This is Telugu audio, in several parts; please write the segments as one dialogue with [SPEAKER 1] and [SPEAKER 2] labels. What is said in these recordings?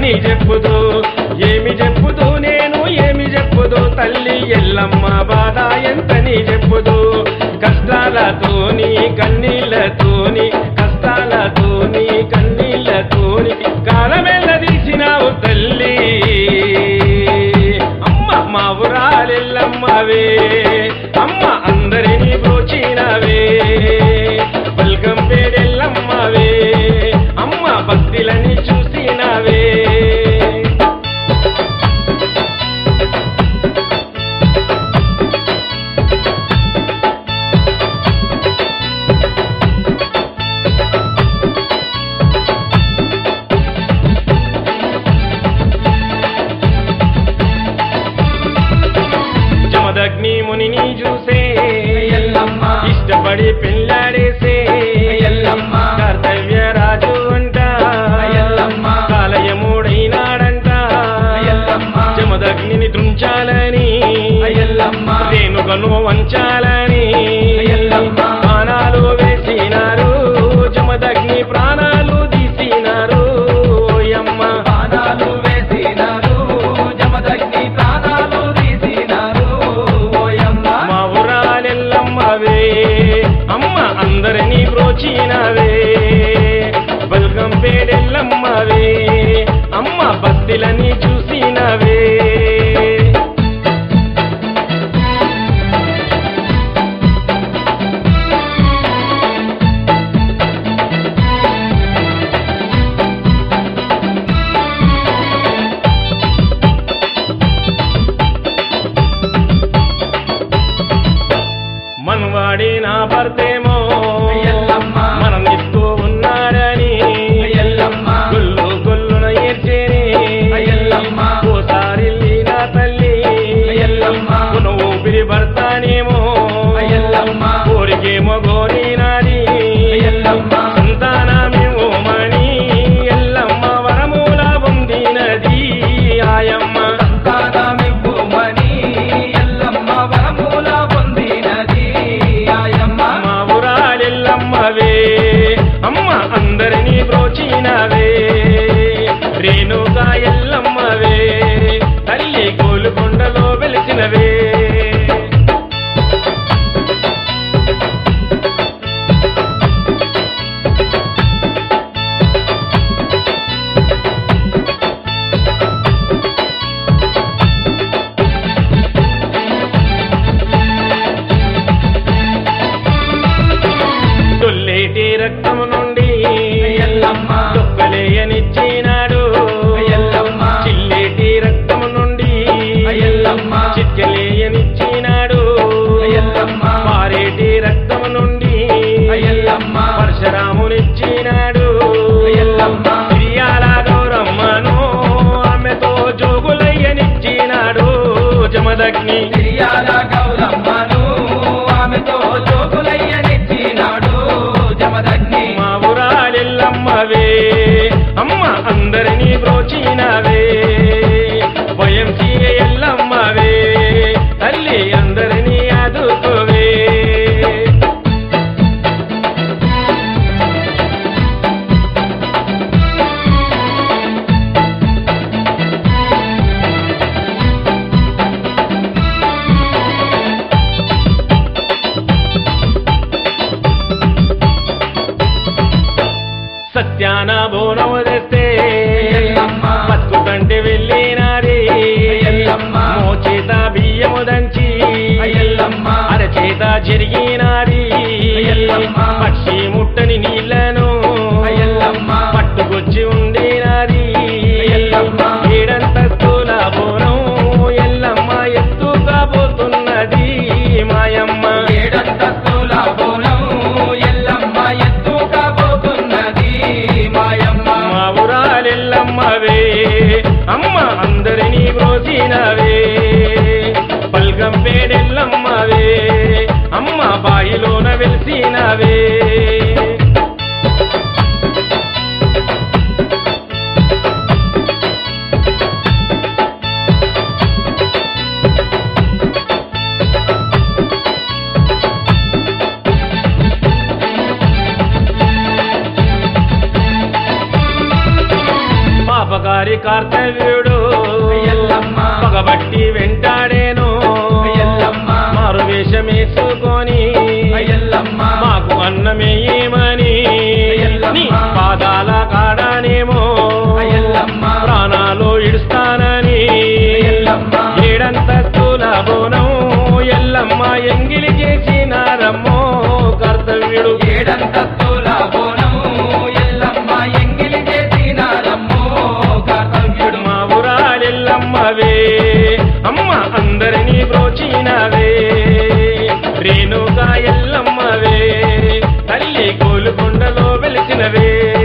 [SPEAKER 1] ఎంతని చెప్పుదు ఏమి చెప్పుదు నేను ఏమి చెప్పుదు తల్లి ఎల్లమ్మ బాధ ఎంతని చెప్పుదు కష్టాలతోని కన్నీళ్ళతోని కష్టాలతోని కన్నీళ్ళతోని కాలమెల్ల తీసినావు తల్లి అమ్మ మా ఊరాలెల్లమ్మవే అమ్మ అందరినీ బ్రోచినవే బల్గం పేడెల్లమ్మవే అమ్మ భక్తులని చూసినవే జమదగ్ని మునిని చూసే
[SPEAKER 2] ఎల్లమ్మ
[SPEAKER 1] ఇష్టపడి పెళ్ళాడేసే
[SPEAKER 2] ఎల్లమ్మ
[SPEAKER 1] కర్తవ్య రాజు అంట
[SPEAKER 2] ఎల్లమ్మ
[SPEAKER 1] కాలయముడైనాడంట
[SPEAKER 2] ఎల్లమ్మ
[SPEAKER 1] జమదగ్నిని తుంచాలని
[SPEAKER 2] ఎల్లమ్మ
[SPEAKER 1] రేణుకను వంచాలని
[SPEAKER 2] ఎల్లమ్మ
[SPEAKER 1] ప్రాణాలు వేసినారు జమదగ్ని ప్రాణాలు తీసినారు ఓయమ్మ
[SPEAKER 2] ప్రాణాలు వేసినారు జమదగ్ని ప్రాణాలు తీసినారు ఓయమ్మ
[SPEAKER 1] మా ఊరాలెల్లమ్మవే అమ్మ అందరినీ బ్రోచినవే బల్గం పేడెల్లమ్మవే అమ్మ భక్తులని చూసినవే మనవాడి నా భర్తేమో
[SPEAKER 2] ఎల్లమ్మ
[SPEAKER 1] మనం ఇస్తూ ఉన్నాడని
[SPEAKER 2] ఎల్లమ్మ
[SPEAKER 1] గుల్లు గుల్లున ఏడ్చేని
[SPEAKER 2] ఎల్లమ్మ
[SPEAKER 1] ఓసారి నా తల్లి
[SPEAKER 2] ఎల్లమ్మ
[SPEAKER 1] నువ్వు ఊపిరి భర్తానేమో
[SPEAKER 2] ఎల్లమ్మ
[SPEAKER 1] కోరికేమో గోరినాది
[SPEAKER 2] ఎల్లమ్మ
[SPEAKER 1] సంతానమేమో మణి ఎల్లమ్మ వరమూల పొందినది ఆయమ్మ
[SPEAKER 2] సంతానమివ్వుమని ఎల్లమ్మ వరముల పొందినది ఆయమ్మ
[SPEAKER 1] మా ఊరాలెల్లమ్మవే అమ్మ అందరినీ బ్రోచినవే రేణుగా ఎల్లమ్మవే తల్లి గోలుకొండలో వెలిసినవే తొల్లేటి రక్తము నుండి
[SPEAKER 2] ఎల్లమ్మ
[SPEAKER 1] తొక్కలేయనిచ్చినాడు
[SPEAKER 2] ఎల్లమ్మ
[SPEAKER 1] చిల్లేటి రక్తము నుండి
[SPEAKER 2] ఎల్లమ్మ
[SPEAKER 1] చిక్కలేయనిచ్చినాడు
[SPEAKER 2] ఎల్లమ్మ
[SPEAKER 1] పారేటి రక్తము నుండి
[SPEAKER 2] ఎల్లమ్మ
[SPEAKER 1] పరశురామునిచ్చినాడు
[SPEAKER 2] ఎల్లమ్మ
[SPEAKER 1] మిరియాల గౌరమ్మను ఆమెతో జోగులయ్యనిచ్చినాడు జమదగ్ని
[SPEAKER 2] సిరియాల గౌరమ్మను ఆమెతో జోగులయ్యనిచ్చినాడు జమదగ్ని
[SPEAKER 1] మా ఊరాలెల్లమ్మవే అమ్మ అందరినీ బ్రోచినవే భయం ఎల్లమ్మవే తల్లి అందరినీ ఆదుకోవే సత్యాన బోనం తెస్తే
[SPEAKER 2] ఎల్లమ్మ
[SPEAKER 1] బతుకుతంటే వెళ్ళినారి
[SPEAKER 2] ఎల్లమ్మ
[SPEAKER 1] మోచేత బియ్యము దంచి
[SPEAKER 2] ఎల్లమ్మ
[SPEAKER 1] అరచేత జరిగినారి
[SPEAKER 2] ఎల్లమ్మ
[SPEAKER 1] పక్షి ముట్టని నీళ్లను
[SPEAKER 2] ఎల్లమ్మ
[SPEAKER 1] పట్టుకొచ్చి ఉండినారి
[SPEAKER 2] ఎల్లమ్మ
[SPEAKER 1] ఏడంతస్తుల బోనం ఎల్లమ్మ ఎత్తుగా పోతున్నది మాయమ్మ
[SPEAKER 2] ఏడంతస్తుల బోనం ఎల్లమ్మ ఎత్తుగా పోతున్నది మాయమ్మ
[SPEAKER 1] మా ఊరాలెల్లమ్మవే అమ్మ అందరినీ బ్రోసినవే పల్గం పేడెల్లమ్మవే అమ్మ ఒకసారి కార్తవ్యుడు
[SPEAKER 2] ఎల్లమ్మ.
[SPEAKER 1] పగబట్టి వెంటాడేను
[SPEAKER 2] ఎల్లమ్మ.
[SPEAKER 1] మారు వేషమేసుకొని
[SPEAKER 2] ఎల్లమ్మ
[SPEAKER 1] మాకు అన్నమేయమని
[SPEAKER 2] ఎల్లమ్మ.
[SPEAKER 1] నీ పాదాల కాడానేమో
[SPEAKER 2] ఎల్లమ్మ.
[SPEAKER 1] ప్రాణాలు ఇడుస్తానని
[SPEAKER 2] ఎల్లమ్మ.
[SPEAKER 1] ఏడంతస్తుల బోనం ఎల్లమ్మ ఎంగిలి చేసినారమ్మో కర్తవ్యుడు
[SPEAKER 2] ఏడంతస్తుల బోనము ఎల్లమ్మ ఎంగిలి చేసినారమ్మో కర్తవ్యుడు
[SPEAKER 1] మా ఊరాలెల్లమ్మవే అమ్మ అందరినీ బ్రోచినవే రేణుగా ఎల్లమ్మవే తల్లి కోలుకొండలో వెలిసినవే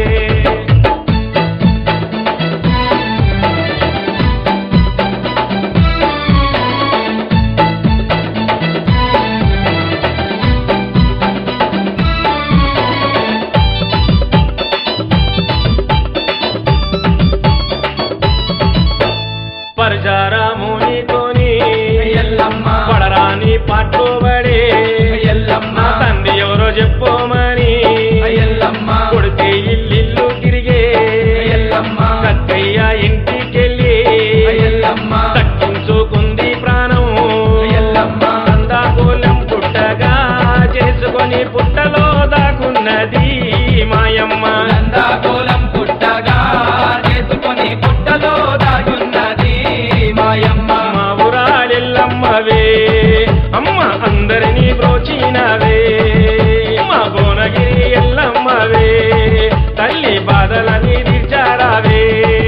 [SPEAKER 1] పరచారామునితోని
[SPEAKER 2] ఎల్లమ్మ
[SPEAKER 1] పడరాని పట్టుబడి
[SPEAKER 2] ఎల్లమ్మ
[SPEAKER 1] నా తండ్రి ఎవరో చెప్పోమని
[SPEAKER 2] ఎల్లమ్మ
[SPEAKER 1] కొడితే ఇల్లిల్లు తిరిగే
[SPEAKER 2] ఎల్లమ్మ
[SPEAKER 1] కక్కయ్య ఇంటికెళ్ళి
[SPEAKER 2] ఎల్లమ్మ
[SPEAKER 1] దక్కించుకుంది ప్రాణం
[SPEAKER 2] ఎల్లమ్మ
[SPEAKER 1] కందాకూలం పుట్టగా చేసుకొని పుట్టలో దాకున్నది మాయమ్మ
[SPEAKER 2] నందాగోళం పుట్టగా చేసుకొని పుట్టలో దాగున్నది మాయమ్మ
[SPEAKER 1] మా ఊరాలెల్లమ్మవే అమ్మ అందరినీ బ్రోచినవే మా భువనగిరి ఎల్లమ్మవే తల్లి బాధలని తీర్చారావే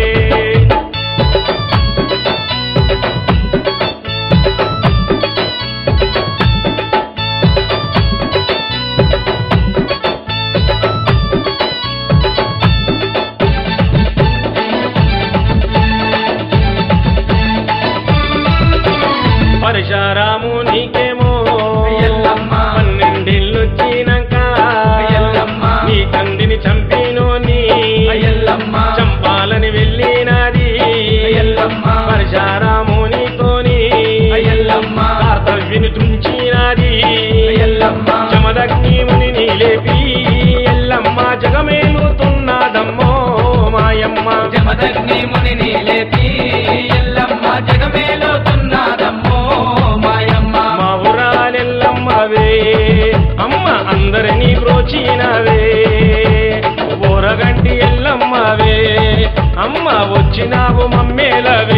[SPEAKER 1] పరశారాము నీకేమో
[SPEAKER 2] ఎల్లమ్మ.
[SPEAKER 1] పన్నెండేళ్ళొచ్చినాక
[SPEAKER 2] ఎల్లమ్మ.
[SPEAKER 1] నీ తండ్రిని చంపినోని
[SPEAKER 2] ఎల్లమ్మ
[SPEAKER 1] చంపాలని వెళ్ళినది
[SPEAKER 2] ఎల్లమ్మ.
[SPEAKER 1] పరశారామునితోని
[SPEAKER 2] ఎల్లమ్మ
[SPEAKER 1] కార్తవ్యుని తుంచినది
[SPEAKER 2] ఎల్లమ్మ
[SPEAKER 1] జమదగ్నిముని లేపి ఎల్లమ్మ జగమేలుతున్నదమ్మో మాయమ్మ
[SPEAKER 2] జమదగ్ని మునిని లేపి ఎల్లమ్మ జగమేలుతున్నదమ్మో మాయమ్మ
[SPEAKER 1] మా ఊరాలెల్లమ్మవే అమ్మ అందరినీ బ్రోచినవే ఊరగంటి ఎల్లమ్మవే అమ్మ వచ్చినావు మమ్మేలవే